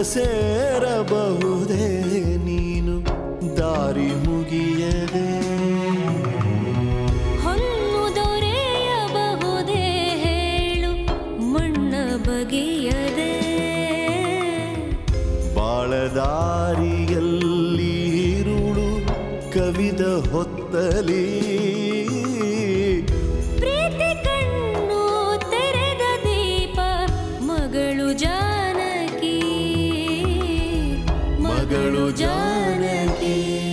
ಸೇರಬಹುದೇ ನೀನು ದಾರಿ ಮುಗಿಯದೆ ಹೊನ್ನು ದೊರೆಯಬಹುದೇ ಹೇಳು ಮಣ್ಣ ಬಗೆಯದೆ ಬಾಳದಾರಿಯಲ್ಲಿ ಇರುಳು ಕವಿದ ಹೊತ್ತಲಿ ಪ್ರೀತಿ ಕಣ್ಣು ತೆರೆದ ದೀಪ ಮಗಳು ಜಾನಕಿ ಮಗಳು ಜಾನಕಿ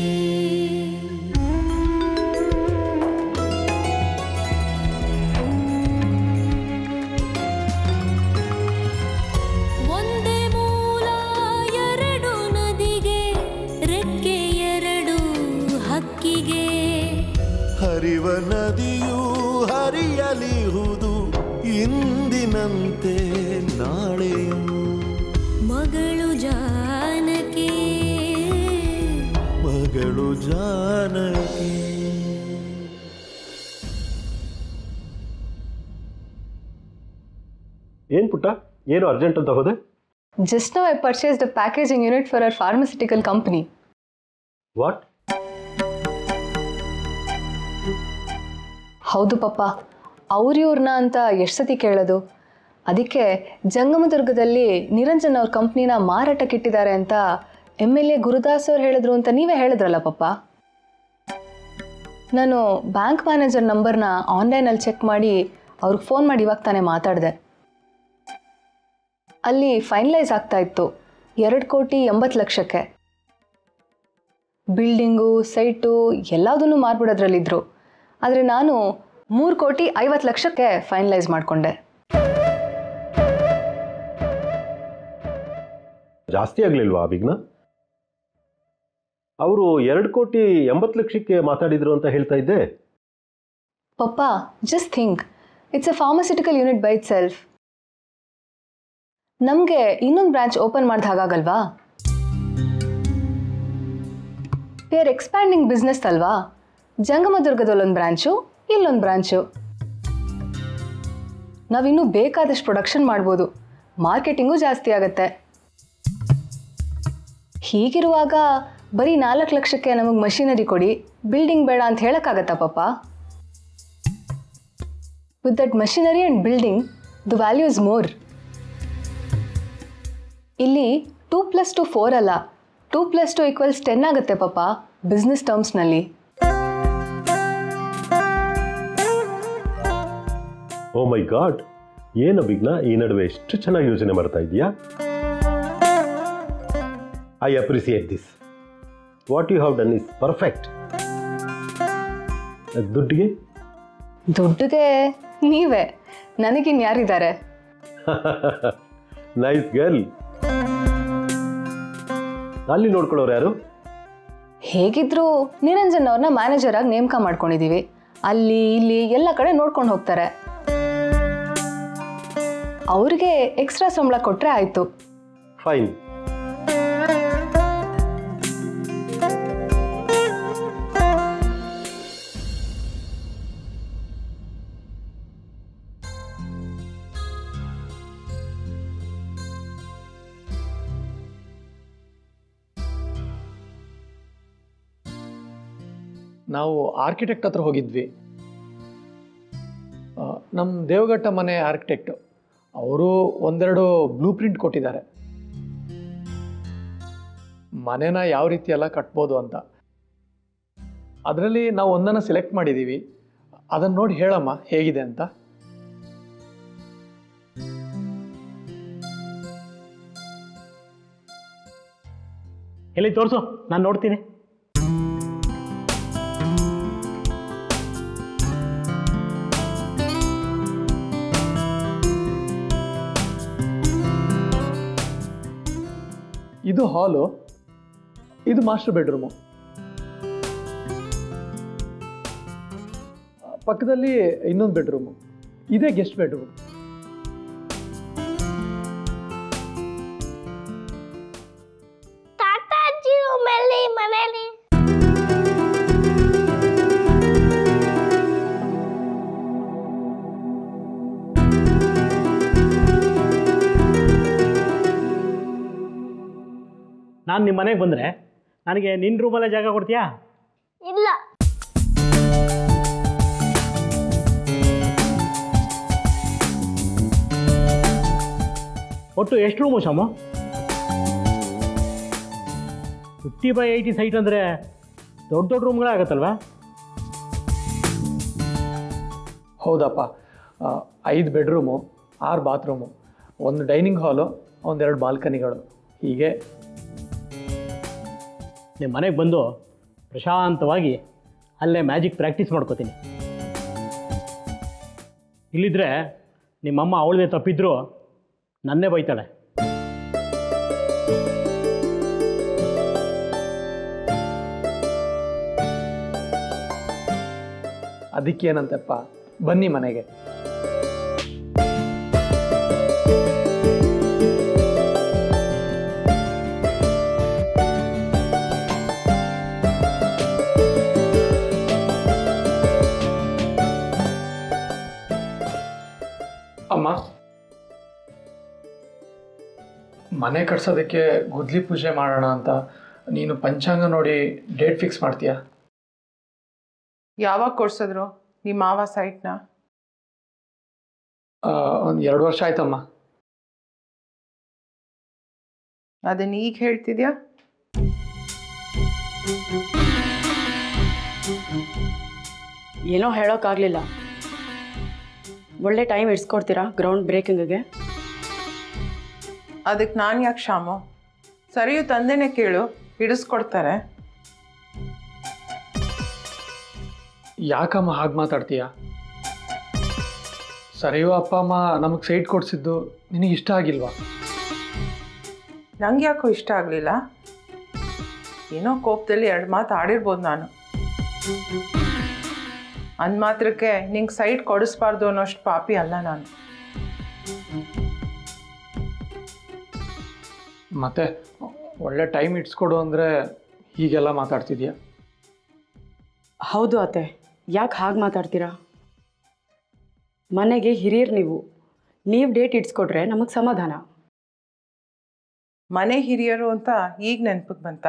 ಒಂದೇ ಮೂಲ ಎರಡು ನದಿಗೆ ರೆಕ್ಕೆ ಎರಡು ಹಕ್ಕಿಗೆ ಹರಿವ ನದಿಯು ಹರಿಯಲಿಹುದು ಇಂದಿನಂತೆ ನಾಳೆಯು ಮಗಳು ಜಾನಕಿ ಮಗಳು ಜಾನಕಿ ಏನು ಪುಟ್ಟ ಏನು ಅರ್ಜೆಂಟ್ ಅಂತ ಹೋದೆ Just now I purchased a packaging unit for our pharmaceutical company. What ಹೌದು ಪಪ್ಪ ಅವ್ರ ಇವ್ರನ್ನ ಅಂತ ಎಷ್ಟು ಸತಿ ಕೇಳೋದು ಅದಕ್ಕೆ ಜಂಗಮದುರ್ಗದಲ್ಲಿ ನಿರಂಜನ್ ಅವ್ರ ಕಂಪ್ನಿನ ಮಾರಾಟಕ್ಕಿಟ್ಟಿದ್ದಾರೆ ಅಂತ ಎಮ್ ಎಲ್ ಎ ಗುರುದಾಸ್ ಅವ್ರು ಹೇಳಿದ್ರು ಅಂತ ನೀವೇ ಹೇಳಿದ್ರಲ್ಲ ಪಪ್ಪ ನಾನು ಬ್ಯಾಂಕ್ ಮ್ಯಾನೇಜರ್ ನಂಬರ್ನ ಆನ್ಲೈನಲ್ಲಿ ಚೆಕ್ ಮಾಡಿ ಅವ್ರಿಗೆ ಫೋನ್ ಮಾಡಿ ಇವಾಗ ತಾನೇ ಮಾತಾಡಿದೆ ಅಲ್ಲಿ ಫೈನಲೈಸ್ ಆಗ್ತಾ ಇತ್ತು ಎರಡು ಕೋಟಿ ಎಂಬತ್ತು ಲಕ್ಷಕ್ಕೆ ಬಿಲ್ಡಿಂಗು ಸೈಟು ಎಲ್ಲದನ್ನೂ ಮಾರ್ಬಿಡೋದ್ರಲ್ಲಿದ್ದರು ಆದರೆ ನಾನು ಮೂರು ಕೋಟಿ ಐವತ್ತು ಲಕ್ಷಕ್ಕೆ ಫೈನಲೈಸ್ ಮಾಡಿಕೊಂಡೆ ಜಾಸ್ತಿ ಆಗಲಿಲ್ವಾ ಬಿಗ್ನ ಅವರು ಎರಡು ಕೋಟಿ ಎಂಬತ್ತು ಲಕ್ಷಕ್ಕೆ ಮಾತಾಡಿದ್ರು ಅಂತ ಹೇಳ್ತಾ ಇದ್ದೆ ಪಪ್ಪ just think it's a pharmaceutical unit by itself ನಮಗೆ ಇನ್ನೊಂದು ಬ್ರಾಂಚ್ ಓಪನ್ ಮಾಡಿದ ಹಾಗಾಗಲ್ವಾ ವಿ ಆರ್ ಎಕ್ಸ್ಪ್ಯಾಂಡಿಂಗ್ ಬಿಸ್ನೆಸ್ ಅಲ್ವಾ ಜಂಗಮದುರ್ಗದಲ್ಲೊಂದು ಬ್ರಾಂಚು ಇಲ್ಲೊಂದು ಬ್ರಾಂಚು ನಾವಿನ್ನೂ ಬೇಕಾದಷ್ಟು ಪ್ರೊಡಕ್ಷನ್ ಮಾಡ್ಬೋದು ಮಾರ್ಕೆಟಿಂಗು ಜಾಸ್ತಿ ಆಗುತ್ತೆ ಹೀಗಿರುವಾಗ ಬರೀ ನಾಲ್ಕು ಲಕ್ಷಕ್ಕೆ ನಮಗೆ ಮಷಿನರಿ ಕೊಡಿ ಬಿಲ್ಡಿಂಗ್ ಬೇಡ ಅಂತ ಹೇಳೋಕ್ಕಾಗತ್ತಾ ಪಾಪ with that machinery and building the value is more ಇಲ್ಲಿ ಟೂ ಪ್ಲಸ್ ಟು ಫೋರ್ ಅಲ್ಲ two plus two equals ten ಆಗುತ್ತೆ ಪಾಪ ಬಿಸ್ನೆಸ್ ಟರ್ಮ್ಸ್ನಲ್ಲಿ ಓ ಮೈ ಗಾಡ್ ಏನು ಬಿಗ್ನ ಈ ನಡುವೆ ಎಷ್ಟು ಚೆನ್ನಾಗಿ ಯೋಚನೆ ಮಾಡ್ತಾ ಇದೀಯಾ I appreciate this what you have done is perfect ದುಡ್ಡಿಗೆ ದುಡ್ಡಿಗೆ ನೀವೇ ನನಗಿನ್ ಯಾರಿದ್ದಾರೆ ನೈಸ್ ಗರ್ಲ್ ಅಲ್ಲಿ ನೋಡ್ಕೊಳ್ಳೋರು ಯಾರು ಹೇಗಿದ್ರು ನಿರಂಜನ್ ಅವ್ರನ್ನ ಮ್ಯಾನೇಜರ್ ಆಗಿ ನೇಮಕ ಮಾಡ್ಕೊಂಡಿದ್ದೀವಿ ಅಲ್ಲಿ ಇಲ್ಲಿ ಎಲ್ಲ ಕಡೆ ನೋಡ್ಕೊಂಡು ಹೋಗ್ತಾರೆ ಅವ್ರಿಗೆ ಎಕ್ಸ್ಟ್ರಾ ಸಂಬಳ ಕೊಟ್ಟರೆ ಆಯಿತು ಫೈನ್ ನಾವು ಆರ್ಕಿಟೆಕ್ಟ್ ಹತ್ರ ಹೋಗಿದ್ವಿ ನಮ್ಮ ದೇವಘಟ್ಟ ಮನೆ ಆರ್ಕಿಟೆಕ್ಟ್ ಅವರು ಒಂದೆರಡು ಬ್ಲೂ ಪ್ರಿಂಟ್ ಕೊಟ್ಟಿದ್ದಾರೆ ಮನೆನ ಯಾವ ರೀತಿ ಎಲ್ಲ ಕಟ್ಬೋದು ಅಂತ ಅದರಲ್ಲಿ ನಾವು ಒಂದನ್ನು ಸೆಲೆಕ್ಟ್ ಮಾಡಿದ್ದೀವಿ ಅದನ್ನು ನೋಡಿ ಹೇಳಮ್ಮ ಹೇಗಿದೆ ಅಂತ ಎಲ್ಲಿ ತೋರಿಸು ನಾನು ನೋಡ್ತೀನಿ ಇದು ಹಾಲು ಇದು ಮಾಸ್ಟರ್ ಬೆಡ್ರೂಮು ಪಕ್ಕದಲ್ಲಿ ಇನ್ನೊಂದು ಬೆಡ್ರೂಮು ಇದೇ ಗೆಸ್ಟ್ ಬೆಡ್ರೂಮ್ ತಾತಾಜಿ ಮೇಲೆ ಮನೇಲಿ ನಾನು ನಿಮ್ಮ ಮನೆಗೆ ಬಂದರೆ ನನಗೆ ನಿನ್ನ ರೂಮಲ್ಲೇ ಜಾಗ ಕೊಡ್ತೀಯಾ ಇಲ್ಲ ಒಟ್ಟು ಎಷ್ಟು room Shamu fifty by eighty site ಅಂದರೆ ದೊಡ್ಡ ದೊಡ್ಡ ರೂಮ್ಗಳೇ ಆಗುತ್ತಲ್ವಾ ಹೌದಪ್ಪ ಐದು ಬೆಡ್ರೂಮು ಆರು ಬಾತ್ರೂಮು ಒಂದು ಡೈನಿಂಗ್ ಹಾಲು ಒಂದೆರಡು ಬಾಲ್ಕನಿಗಳು ಹೀಗೆ ನಿಮ್ಮ ಮನೆಗೆ ಬಂದು ಪ್ರಶಾಂತವಾಗಿ ಅಲ್ಲೇ ಮ್ಯಾಜಿಕ್ ಪ್ರಾಕ್ಟೀಸ್ ಮಾಡ್ಕೋತೀನಿ ಇಲ್ಲಿದ್ರೆ ನಿಮ್ಮಮ್ಮ ಅವಳದೇ ತಪ್ಪಿದ್ರು ನನ್ನೇ ಬೈತಾಳೆ ಅದಕ್ಕೇನಂತಪ್ಪ ಬನ್ನಿ ಮನೆಗೆ ಅಮ್ಮ ಮನೆ ಕಟ್ಸೋದಕ್ಕೆ ಗುದ್ಲಿ ಪೂಜೆ ಮಾಡೋಣ ಅಂತ ನೀನು ಪಂಚಾಂಗ ನೋಡಿ ಡೇಟ್ ಫಿಕ್ಸ್ ಮಾಡ್ತೀಯಾ ಯಾವಾಗ ಕೊಡ್ಸಿದ್ರು ನಿಮ್ಮ ಮಾವ ಸೈಟ್ನ ಒಂದು ಎರಡು ವರ್ಷ ಆಯ್ತಮ್ಮ ಅದನ್ನ ಈಗ ಹೇಳ್ತಿದ್ಯಾ ಏನೋ ಹೇಳೋಕ್ಕಾಗಲಿಲ್ಲ ಒಳ್ಳೆ ಟೈಮ್ ಇಡ್ಸ್ಕೊಡ್ತೀರಾ ಗ್ರೌಂಡ್ ಬ್ರೇಕಿಂಗಿಗೆ ಅದಕ್ಕೆ ನಾನು ಯಾಕೆ ಶಾಮು ಸರಿಯು ತಂದೆನೇ ಕೇಳು ಹಿಡಿಸ್ಕೊಡ್ತಾರೆ ಯಾಕಮ್ಮ ಹಾಗೆ ಮಾತಾಡ್ತೀಯ ಸರಿಯೋ ಅಪ್ಪ ಅಮ್ಮ ನಮಗೆ ಸೈಟ್ ಕೊಡಿಸಿದ್ದು ನಿನಗೆ ಇಷ್ಟ ಆಗಿಲ್ವಾ ನಂಗೆ ಯಾಕೋ ಇಷ್ಟ ಆಗಲಿಲ್ಲ ಏನೋ ಕೋಪದಲ್ಲಿ ಎರಡು ಮಾತು ಆಡಿರ್ಬೋದು ನಾನು ಅಂದ ಮಾತ್ರಕ್ಕೆ ನಿಂಗೆ ಸೈಟ್ ಕೊಡಿಸ್ಬಾರ್ದು ಅನ್ನೋಷ್ಟು ಪಾಪಿ ಅಲ್ಲ ನಾನು ಮತ್ತೆ ಒಳ್ಳೆ ಟೈಮ್ ಇಟ್ಸ್ಕೊಡು ಅಂದರೆ ಹೀಗೆಲ್ಲ ಮಾತಾಡ್ತಿದ್ಯಾ ಹೌದು ಅತ್ತೆ ಯಾಕೆ ಹಾಗೆ ಮಾತಾಡ್ತೀರಾ ಮನೆಗೆ ಹಿರಿಯರು ನೀವು ನೀವು ಡೇಟ್ ಇಡ್ಸ್ಕೊಟ್ರೆ ನಮಗೆ ಸಮಾಧಾನ ಮನೆ ಹಿರಿಯರು ಅಂತ ಈಗ ನೆನಪಿಗೆ ಬಂತ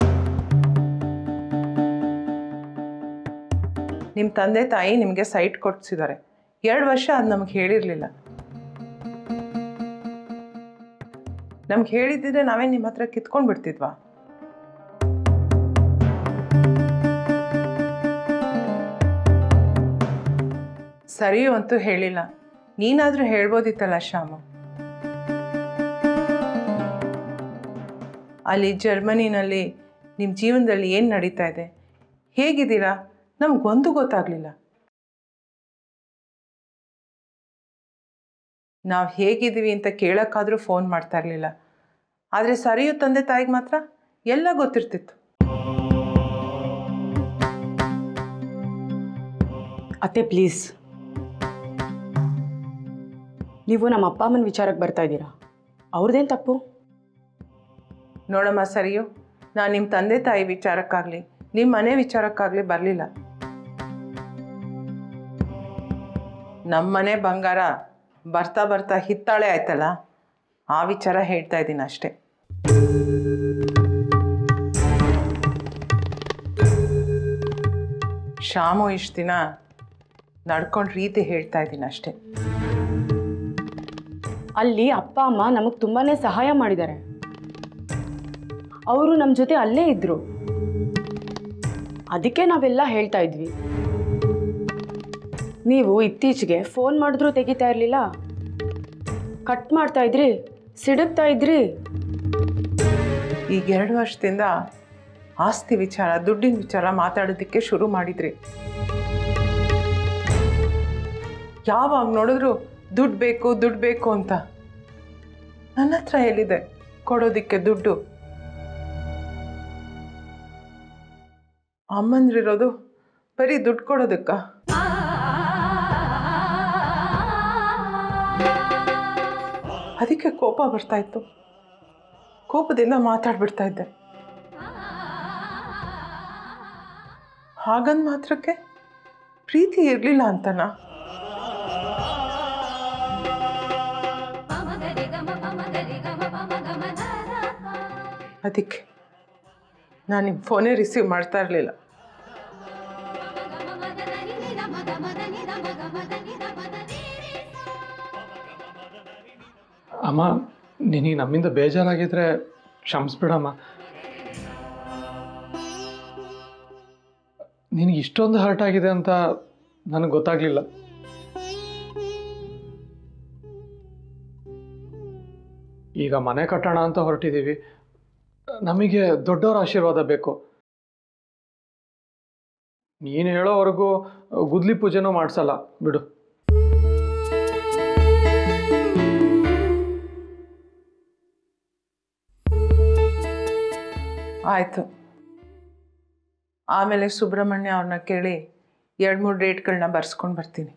ನಿಮ್ಮ ತಂದೆ ತಾಯಿ ನಿಮಗೆ ಸೈಟ್ ಕೊಡ್ಸಿದ್ದಾರೆ ಎರಡು ವರ್ಷ ಅದು ನಮಗೆ ಹೇಳಿರಲಿಲ್ಲ ನಮ್ಗೆ ಹೇಳಿದ್ದಿದ್ರೆ ನಾವೇ ನಿಮ್ಮ ಹತ್ರ ಕಿತ್ಕೊಂಡು ಬಿಡ್ತಿದ್ವಾ ಸರಿಯೂ ಅಂತೂ ಹೇಳಿಲ್ಲ ನೀನಾದರೂ ಹೇಳ್ಬೋದಿತ್ತಲ್ಲ ಶ್ಯಾಮು ಅಲ್ಲಿ ಜರ್ಮನಿನಲ್ಲಿ ನಿಮ್ಮ ಜೀವನದಲ್ಲಿ ಏನು ನಡೀತಾ ಇದೆ ಹೇಗಿದ್ದೀರಾ ನಮಗೊಂದು ಗೊತ್ತಾಗಲಿಲ್ಲ ನಾವು ಹೇಗಿದ್ದೀವಿ ಅಂತ ಕೇಳೋಕ್ಕಾದರೂ ಫೋನ್ ಮಾಡ್ತಾ ಇರಲಿಲ್ಲ ಆದರೆ ಸರಿಯು ತಂದೆ ತಾಯಿಗೆ ಮಾತ್ರ ಎಲ್ಲ ಗೊತ್ತಿರ್ತಿತ್ತು ಅತ್ತೆ ಪ್ಲೀಸ್ ನೀವು ನಮ್ಮ ಅಪ್ಪ ಅಮ್ಮನ ವಿಚಾರಕ್ಕೆ ಬರ್ತಾ ಇದ್ದೀರಾ ಅವ್ರದ್ದೇನು ತಪ್ಪು ನೋಡಮ್ಮ ಸರಿಯು ನಾನು ನಿಮ್ಮ ತಂದೆ ತಾಯಿ ವಿಚಾರಕ್ಕಾಗಲಿ ನಿಮ್ಮ ಮನೆ ವಿಚಾರಕ್ಕಾಗಲಿ ಬರಲಿಲ್ಲ ನಮ್ಮ ಮನೆ ಬಂಗಾರ ಬರ್ತಾ ಬರ್ತಾ ಹಿತ್ತಾಳೆ ಆಯ್ತಲ್ಲ ಆ ವಿಚಾರ ಹೇಳ್ತಾ ಇದ್ದೀನಿ ಅಷ್ಟೇ ಶಾಮು ಇಷ್ಟು ದಿನ ನಡ್ಕೊಂಡ್ ರೀತಿ ಹೇಳ್ತಾ ಇದ್ದೀನಿ ಅಷ್ಟೇ ಅಲ್ಲಿ ಅಪ್ಪ ಅಮ್ಮ ನಮಗೆ ತುಂಬಾ ಸಹಾಯ ಮಾಡಿದ್ದಾರೆ ಅವರು ನಮ್ಮ ಜೊತೆ ಅಲ್ಲೇ ಇದ್ದರು ಅದಕ್ಕೆ ನಾವೆಲ್ಲ ಹೇಳ್ತಾ ಇದ್ವಿ ನೀವು ಇತ್ತೀಚೆಗೆ ಫೋನ್ ಮಾಡಿದ್ರೂ ತೆಗಿತಾ ಇರಲಿಲ್ಲ ಕಟ್ ಮಾಡ್ತಾ ಇದ್ರಿ ಸಿಡುಕ್ತಾ ಇದ್ರಿ ಈಗ ಎರಡು ವರ್ಷದಿಂದ ಆಸ್ತಿ ವಿಚಾರ ದುಡ್ಡಿನ ವಿಚಾರ ಮಾತಾಡೋದಕ್ಕೆ ಶುರು ಮಾಡಿದ್ರಿ ಯಾವಾಗ ನೋಡಿದ್ರು ದುಡ್ಡು ಬೇಕು ದುಡ್ಡು ಬೇಕು ಅಂತ ನನ್ನ ಹತ್ರ ಎಲ್ಲಿದೆ ಕೊಡೋದಿಕ್ಕೆ ದುಡ್ಡು ಅಮ್ಮಂದ್ರಿರೋದು ಬರೀ ದುಡ್ಡು ಕೊಡೋದಕ್ಕ ಅದಕ್ಕೆ ಕೋಪ ಬರ್ತಾ ಇತ್ತು ಕೋಪದಿಂದ ಮಾತಾಡ್ಬಿಡ್ತಾ ಇದ್ದೆ ಹಾಗಂದ್ ಮಾತ್ರಕ್ಕೆ ಪ್ರೀತಿ ಇರಲಿಲ್ಲ ಅಂತನಾ ಅದಕ್ಕೆ ನಾನು ನಿಮ್ಮ ಫೋನೇ ರಿಸೀವ್ ಮಾಡ್ತಾ ಇರಲಿಲ್ಲ ಅಮ್ಮ ನಿನಗೆ ನಮ್ಮಿಂದ ಬೇಜಾರಾಗಿದ್ರೆ ಕ್ಷಮಿಸ್ಬಿಡಮ್ಮ ನಿನಗೆ ಇಷ್ಟೊಂದು ಹರ್ಟ್ ಆಗಿದೆ ಅಂತ ನನಗೆ ಗೊತ್ತಾಗಲಿಲ್ಲ ಈಗ ಮನೆ ಕಟ್ಟೋಣ ಅಂತ ಹೊರಟಿದ್ದೀವಿ ನಮಗೆ ದೊಡ್ಡವರ ಆಶೀರ್ವಾದ ಬೇಕು ನೀನು ಹೇಳೋವರೆಗೂ ಗುದ್ಲಿ ಪೂಜೆನೂ ಮಾಡಿಸಲ್ಲ ಬಿಡು ಆಯಿತು ಆಮೇಲೆ ಸುಬ್ರಹ್ಮಣ್ಯ ಅವ್ರನ್ನ ಕೇಳಿ ಎರಡು ಮೂರು ಡೇಟ್ಗಳನ್ನ ಬರ್ಸ್ಕೊಂಡು ಬರ್ತೀನಿ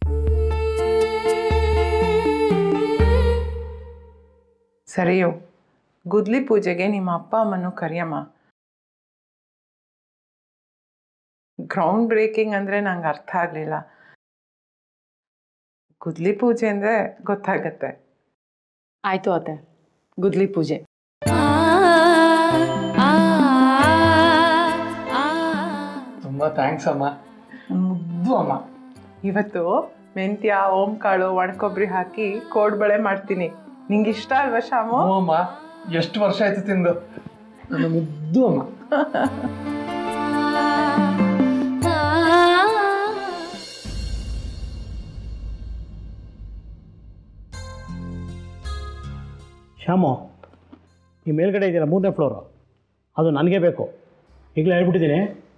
ಸರಿಯೋ ಗುದ್ಲಿ ಪೂಜೆಗೆ ನಿಮ್ಮ ಅಪ್ಪ ಅಮ್ಮನೂ ಕರಿಯಮ್ಮ ಗ್ರೌಂಡ್ ಬ್ರೇಕಿಂಗ್ ಅಂದರೆ ನಂಗೆ ಅರ್ಥ ಆಗಲಿಲ್ಲ ಗುದ್ಲಿ ಪೂಜೆ ಅಂದರೆ ಗೊತ್ತಾಗತ್ತೆ ಆಯಿತು ಅತ್ತೆ ಗುದ್ಲಿ ಪೂಜೆ ತುಂಬ ಥ್ಯಾಂಕ್ಸ್ ಅಮ್ಮ ಮುದ್ದು ಅಮ್ಮ ಇವತ್ತು ಮೆಂತ್ಯ ಓಂಕಾಳು ಒಣಕೊಬ್ಬರಿ ಹಾಕಿ ಕೋಡ್ಬಳೆ ಮಾಡ್ತೀನಿ ನಿಂಗೆ ಇಷ್ಟ ಅಲ್ವಾ ಶಾಮು ಹ್ಞೂ ಅಮ್ಮ ಎಷ್ಟು ವರ್ಷ ಆಯ್ತು ತಿಂದು ನನ್ನ ಮುದ್ದು ಅಮ್ಮ ಶ್ಯಾಮು ಈ ಮೇಲ್ಗಡೆ ಇದೆಯಲ್ಲ ಮೂರನೇ ಫ್ಲೋರು ಅದು ನನಗೆ ಬೇಕು ಈಗಲೇ ಹೇಳ್ಬಿಟ್ಟಿದ್ದೀನಿ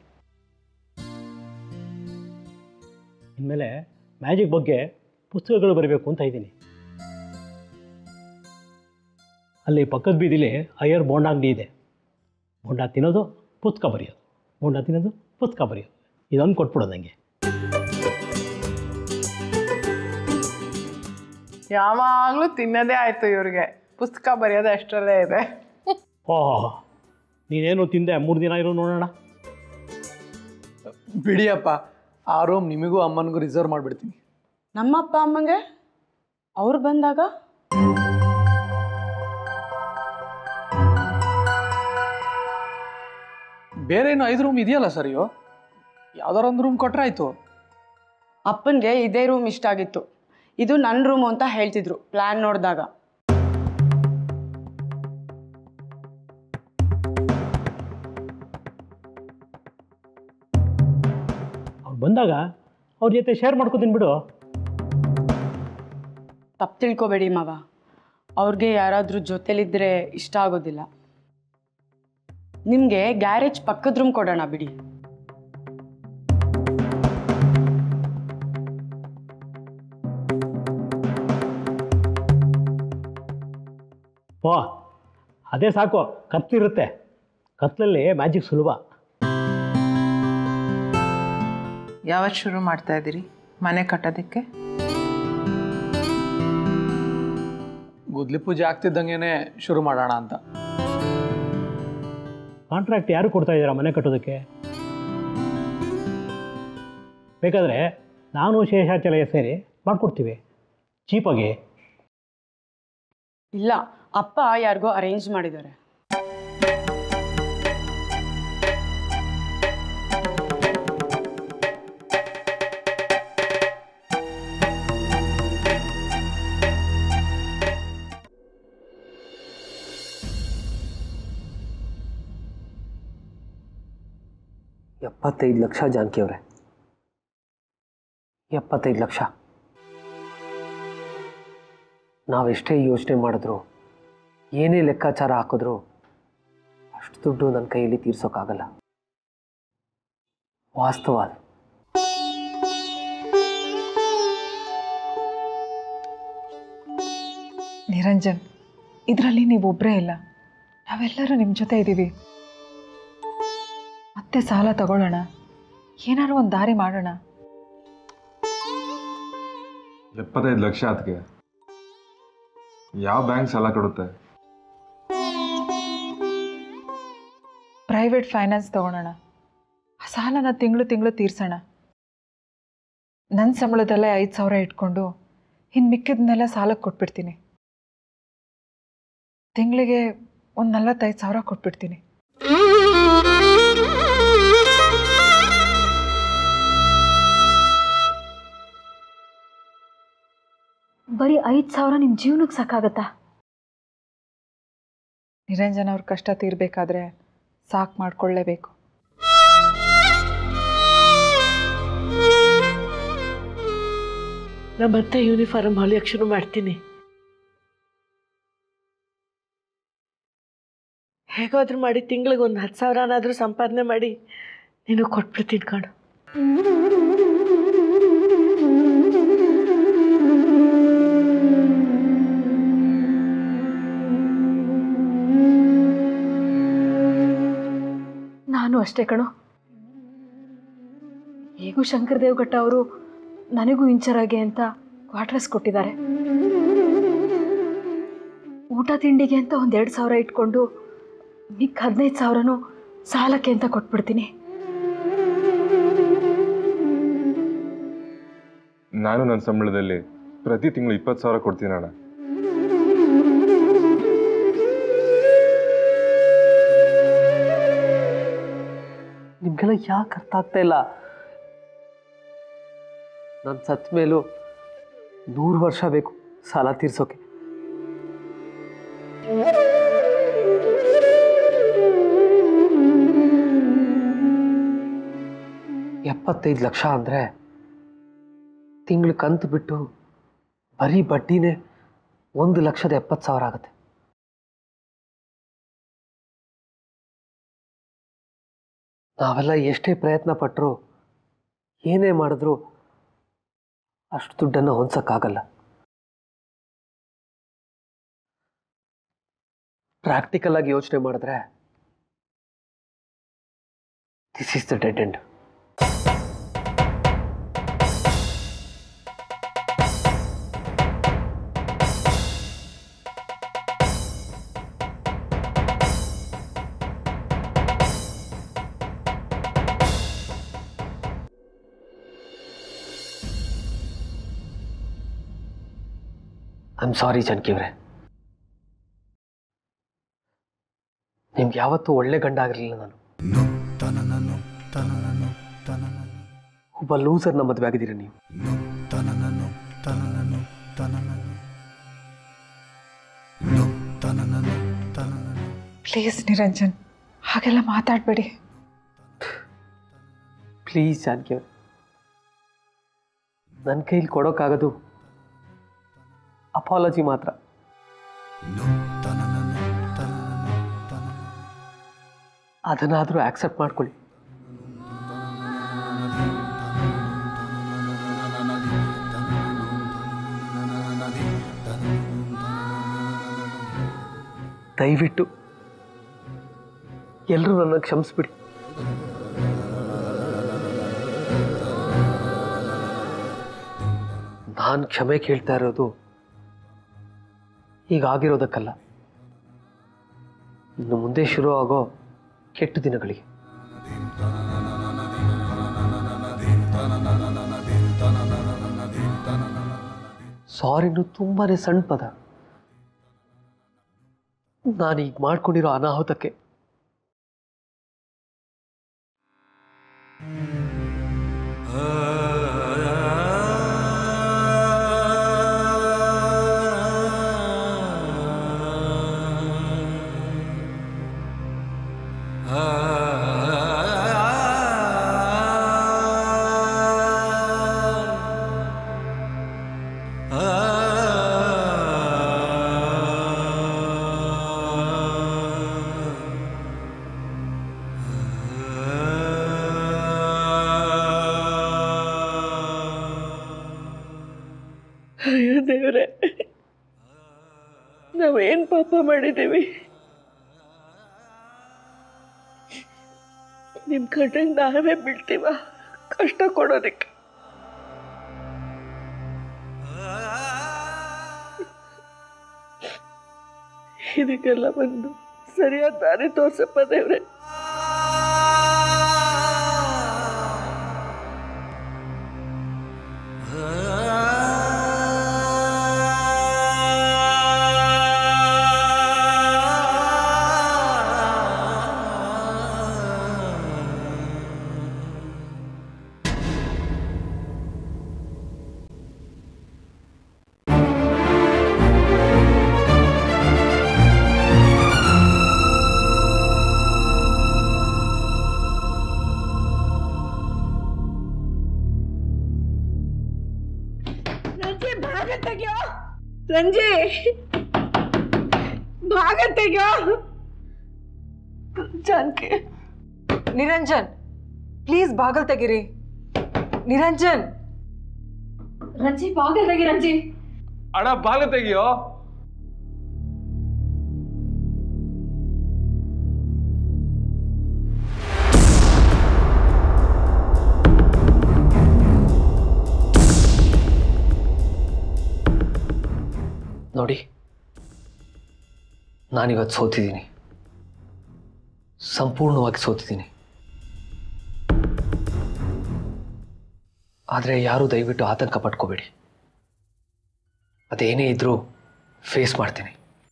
ಇನ್ಮೇಲೆ ಮ್ಯಾಜಿಕ್ ಬಗ್ಗೆ ಪುಸ್ತಕಗಳು ಬರಬೇಕು ಅಂತ ಇದ್ದೀನಿ ಅಲ್ಲಿ ಪಕ್ಕದ ಬೀದಿಲಿ ಅಯ್ಯರ್ ಬೋಂಡ ಅಂಗಡಿ ಇದೆ ಬೋಂಡ ತಿನ್ನೋದು ಪುಸ್ತಕ ಬರೆಯೋದು ಬೋಂಡ ತಿನ್ನೋದು ಪುಸ್ತಕ ಬರೆಯೋದು ಇದೊಂದು ಕೊಟ್ಬಿಡೋದು ನನಗೆ ಯಾವಾಗಲೂ ತಿನ್ನೋದೇ ಆಯ್ತು ಇವ್ರಿಗೆ ಪುಸ್ತಕ ಬರೆಯೋದು ಅಷ್ಟರಲ್ಲೇ ಇದೆ ಓಹೋ ನೀನೇನು ತಿಂದೆ ಮೂರು ದಿನ ಇರೋ ನೋಡೋಣ ಬಿಡಿಯಪ್ಪ ಆ ರೂಮ್ ನಿಮಗೂ ಅಮ್ಮನಿಗೂ ರಿಸರ್ವ್ ಮಾಡಿಬಿಡ್ತೀನಿ ನಮ್ಮ ಅಪ್ಪ ಅಮ್ಮಂಗೆ ಅವ್ರು ಬಂದಾಗ ಬೇರೆ ಏನು ಐದು ರೂಮ್ ಇದೆಯಲ್ಲ ಸರಿಯೋ ಯಾವ್ದಾರ ಒಂದು ರೂಮ್ ಕೊಟ್ರೆ ಆಯ್ತು ಅಪ್ಪನಿಗೆ ಇದೇ ರೂಮ್ ಇಷ್ಟ ಆಗಿತ್ತು ಇದು ನನ್ನ ರೂಮು ಅಂತ ಹೇಳ್ತಿದ್ರು ಪ್ಲ್ಯಾನ್ ನೋಡಿದಾಗ ಅವ್ರು ಬಂದಾಗ ಅವ್ರ ಜೊತೆ ಶೇರ್ ಮಾಡ್ಕೋತೀನಿ ಬಿಡು ತಪ್ಪು ತಿಳ್ಕೊಬೇಡಿ ಮಾವ ಅವ್ರಿಗೆ ಯಾರಾದರೂ ಜೊತೆಲಿದ್ದರೆ ಇಷ್ಟ ಆಗೋದಿಲ್ಲ ನಿಮಗೆ ಗ್ಯಾರೇಜ್ ಪಕ್ಕದ ರೂಮ್ ಕೊಡೋಣ ಬಿಡಿ ಓ ಅದೇ ಸಾಕು ಕತ್ಲಿರುತ್ತೆ ಕತ್ಲಲ್ಲಿ ಮ್ಯಾಜಿಕ್ ಸುಲಭ ಯಾವತ್ತು ಶುರು ಮಾಡ್ತಾ ಇದ್ದೀರಿ ಮನೆ ಕಟ್ಟೋದಕ್ಕೆ ಗುದ್ಲಿ ಪೂಜೆ ಆಗ್ತಿದ್ದಂಗೆನೆ ಶುರು ಮಾಡೋಣ ಅಂತ ಕಾಂಟ್ರಾಕ್ಟ್ ಯಾರು ಕೊಡ್ತಾ ಇದ್ದೀರಾ ಮನೆ ಕಟ್ಟೋದಕ್ಕೆ ಬೇಕಾದರೆ ನಾನು ಶೇಷಾಚಲಯ ಸೇರಿ ಮಾಡಿಕೊಡ್ತೀವಿ ಚೀಪಾಗಿ ಇಲ್ಲ ಅಪ್ಪ ಯಾರಿಗೋ ಅರೇಂಜ್ ಮಾಡಿದ್ದಾರೆ ಎಪ್ಪತ್ತೈದು ಲಕ್ಷ ಜಾನಕಿ ಅವರೇ ಎಪ್ಪತ್ತೈದು ಲಕ್ಷ ನಾವೆಷ್ಟೇ ಯೋಚನೆ ಮಾಡಿದ್ರು ಏನೇ ಲೆಕ್ಕಾಚಾರ ಹಾಕಿದ್ರು ಅಷ್ಟು ದುಡ್ಡು ನನ್ನ ಕೈಯಲ್ಲಿ ತೀರ್ಸೋಕ್ಕಾಗಲ್ಲ ವಾಸ್ತವ ಅದು ನಿರಂಜನ್ ಇದರಲ್ಲಿ ನೀವೊಬ್ಬರೇ ಇಲ್ಲ ನಾವೆಲ್ಲರೂ ನಿಮ್ಮ ಜೊತೆ ಇದ್ದೀವಿ ಮತ್ತೆ ಸಾಲ ತಗೊಳ್ಳೋಣ ಏನಾದ್ರು ಒಂದು ದಾರಿ ಮಾಡೋಣ ಎಪ್ಪತ್ತೈದು ಲಕ್ಷ ಅದಕ್ಕೆ ಯಾವ ಬ್ಯಾಂಕ್ ಸಾಲ ಕೊಡುತ್ತೆ ಪ್ರೈವೇಟ್ ಫೈನಾನ್ಸ್ ತಗೊಳ್ಳೋಣ ಆ ಸಾಲನ ತಿಂಗಳು ತಿಂಗಳು ತೀರ್ಸೋಣ ನನ್ನ ಸಂಬಳದಲ್ಲೇ ಐದು ಸಾವಿರ ಇಟ್ಕೊಂಡು ಇನ್ನು ಮಿಕ್ಕಿದ್ನೆಲ್ಲ ಸಾಲಕ್ಕೆ ಕೊಟ್ಬಿಡ್ತೀನಿ ತಿಂಗಳಿಗೆ ಒಂದು ನಲ್ವತ್ತೈದು ಸಾವಿರ ಕೊಟ್ಬಿಡ್ತೀನಿ ಬರೀ ಐದು ಸಾವಿರ ನಿಮ್ಮ ಜೀವನಕ್ಕೆ ಸಾಕಾಗತ್ತಾ ನಿರಂಜನ್ ಅವ್ರ ಕಷ್ಟ ತೀರಬೇಕಾದ್ರೆ ಸಾಕು ಮಾಡ್ಕೊಳ್ಳೇಬೇಕು ನಾ ಮತ್ತೆ ಯೂನಿಫಾರ್ಮ್ ಹೊಲಿಯೋಕ್ಕೆ ಶುರು ಮಾಡ್ತೀನಿ ಹೇಗಾದ್ರೂ ಮಾಡಿ ತಿಂಗಳಿಗೆ ಒಂದು ಹತ್ತು ಸಾವಿರನಾದರೂ ಸಂಪಾದನೆ ಮಾಡಿ ನೀನು ಕೊಟ್ಬಿಡ್ತೀನಿ ಕಣು ನಾನು ಅಷ್ಟೇ ಕಣೋ ಹೇಗೂ ಶಂಕರ್ ದೇವ್ಘಟ್ಟ ಅವರು ನನಗೂ ಇಂಚರಾಗೆ ಅಂತ ಕ್ವಾರ್ಟರ್ಸ್ ಕೊಟ್ಟಿದ್ದಾರೆ ಊಟ ತಿಂಡಿಗೆ ಅಂತ ಒಂದು ಎರಡು ಸಾವಿರ ಇಟ್ಕೊಂಡು ಮಿಕ್ಕ ಹದಿನೈದು ಸಾವಿರನೂ ಸಾಲಕ್ಕೆ ಅಂತ ಕೊಟ್ಬಿಡ್ತೀನಿ ನಾನು ನನ್ನ ಸಂಬಳದಲ್ಲಿ ಪ್ರತಿ ತಿಂಗಳು ಇಪ್ಪತ್ತು ಸಾವಿರ ಕೊಡ್ತೀನಿ ಅಣ್ಣ ನಿಮ್ಗೆಲ್ಲ ಯಾಕೆ ಅರ್ಥ ಆಗ್ತಾ ಇಲ್ಲ ನಾನು ಸತ್ತ ಮೇಲೂ ನೂರು ವರ್ಷ ಬೇಕು ಸಾಲ ತೀರ್ಸೋಕೆ ಎಪ್ಪತ್ತೈದು ಲಕ್ಷ ಅಂದರೆ ತಿಂಗಳು ಕಂತು ಬಿಟ್ಟು ಬರೀ ಬಡ್ಡಿನೇ ಒಂದು ಲಕ್ಷದ ಎಪ್ಪತ್ತು ಸಾವಿರ ಆಗುತ್ತೆ ನಾವೆಲ್ಲ ಎಷ್ಟೇ ಪ್ರಯತ್ನ ಪಟ್ಟರು ಏನೇ ಮಾಡಿದ್ರು ಅಷ್ಟು ದುಡ್ಡನ್ನು ಹೊಂದ್ಸೋಕ್ಕಾಗಲ್ಲ ಪ್ರಾಕ್ಟಿಕಲ್ ಆಗಿ ಯೋಚನೆ ಮಾಡಿದ್ರೆ this is the dead end I am sorry ಅವರೇ ನಿಮ್ಗೆ ಯಾವತ್ತೂ ಒಳ್ಳೆ ಗಂಡ ಆಗಿರಲಿಲ್ಲ ನಾನು ಒಬ್ಬ ಲೂಸರ್ನ ಮದುವೆ ಆಗಿದ್ದೀರಿ ನೀವು ಪ್ಲೀಸ್ ನಿರಂಜನ್ ಹಾಗೆಲ್ಲ ಮಾತಾಡಬೇಡಿ ಪ್ಲೀಸ್ ಜಾನಕಿ ಅವರೇ ನನ್ನ ಕೈಲಿ ಕೊಡೋಕ್ಕಾಗೋದು ಅಪಾಲಜಿ ಮಾತ್ರ ಅದನ್ನಾದರೂ ಆಕ್ಸೆಪ್ಟ್ ಮಾಡ್ಕೊಳ್ಳಿ ದಯವಿಟ್ಟು ಎಲ್ಲರೂ ನನ್ನ ಕ್ಷಮಿಸ್ಬಿಡಿ ನಾನು ಕ್ಷಮೆ ಕೇಳ್ತಾ ಇರೋದು ಹೀಗಾಗಿರೋದಕ್ಕಲ್ಲ ಇನ್ನು ಮುಂದೆ ಶುರು ಆಗೋ ಕೆಟ್ಟ ದಿನಗಳಿಗೆ ಸಾರಿನು ತುಂಬಾನೇ ಸಣ್ಣ ಪದ ನಾನೀಗ ಮಾಡ್ಕೊಂಡಿರೋ ಅನಾಹುತಕ್ಕೆ ಅಯ್ಯೋ ದೇವ್ರೆ ನಾವೇನು ಪಾಪ ಮಾಡಿದ್ದೀವಿ ನಿಮ್ಮ ಕಣ್ಣಿಗೆ ನಾವೇ ಬೀಳ್ತೀವ ಕಷ್ಟ ಕೊಡೋದಕ್ಕೆ ಇದಕ್ಕೆಲ್ಲ ಬಂದು ಸರಿಯಾದ ದಾರಿ ತೋರ್ಸಪ್ಪ ದೇವ್ರೆ ಆ ಭಾಗ ತೆಗ್ಯೋ ರಂಜಿ ಭಾಗ ತೆಗ್ಯೋ ಜಾನಕಿ ನಿರಂಜನ್ ಪ್ಲೀಸ್ ಬಾಗಲ್ ತೆಗಿರಿ ನಿರಂಜನ್ ರಂಜಿ ಬಾಗಲ್ ತೆಗಿ ರಂಜಿ ಅಣ್ಣ ಬಾಲ ತೆಗಿಯೋ ನೋಡಿ ನಾನಿವತ್ತು ಸೋತಿದ್ದೀನಿ ಸಂಪೂರ್ಣವಾಗಿ ಸೋತಿದ್ದೀನಿ ಆದರೆ ಯಾರೂ ದಯವಿಟ್ಟು ಆತಂಕ ಪಟ್ಕೋಬೇಡಿ ಅದೇನೇ ಇದ್ರೂ ಫೇಸ್ ಮಾಡ್ತೀನಿ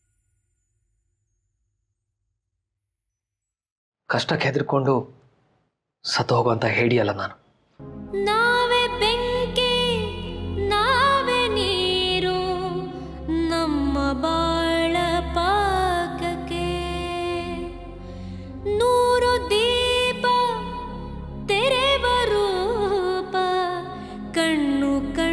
ಕಷ್ಟಕ್ಕೆ ಹೆದರ್ಕೊಂಡು ಸತ್ತು ಹೋಗುವಂತ ಹೇಳಿಯಲ್ಲ ನಾನು ನಾವೇ ಬೆಂಕಿ ನಾವೇ ನೀರು ನಮ್ಮ ಬಾಳ ಪಾಕಕ್ಕೆ ನೂರು ದೀಪ ತೆರೆವ ರೂಪ ಕಣ್ಣು ಕ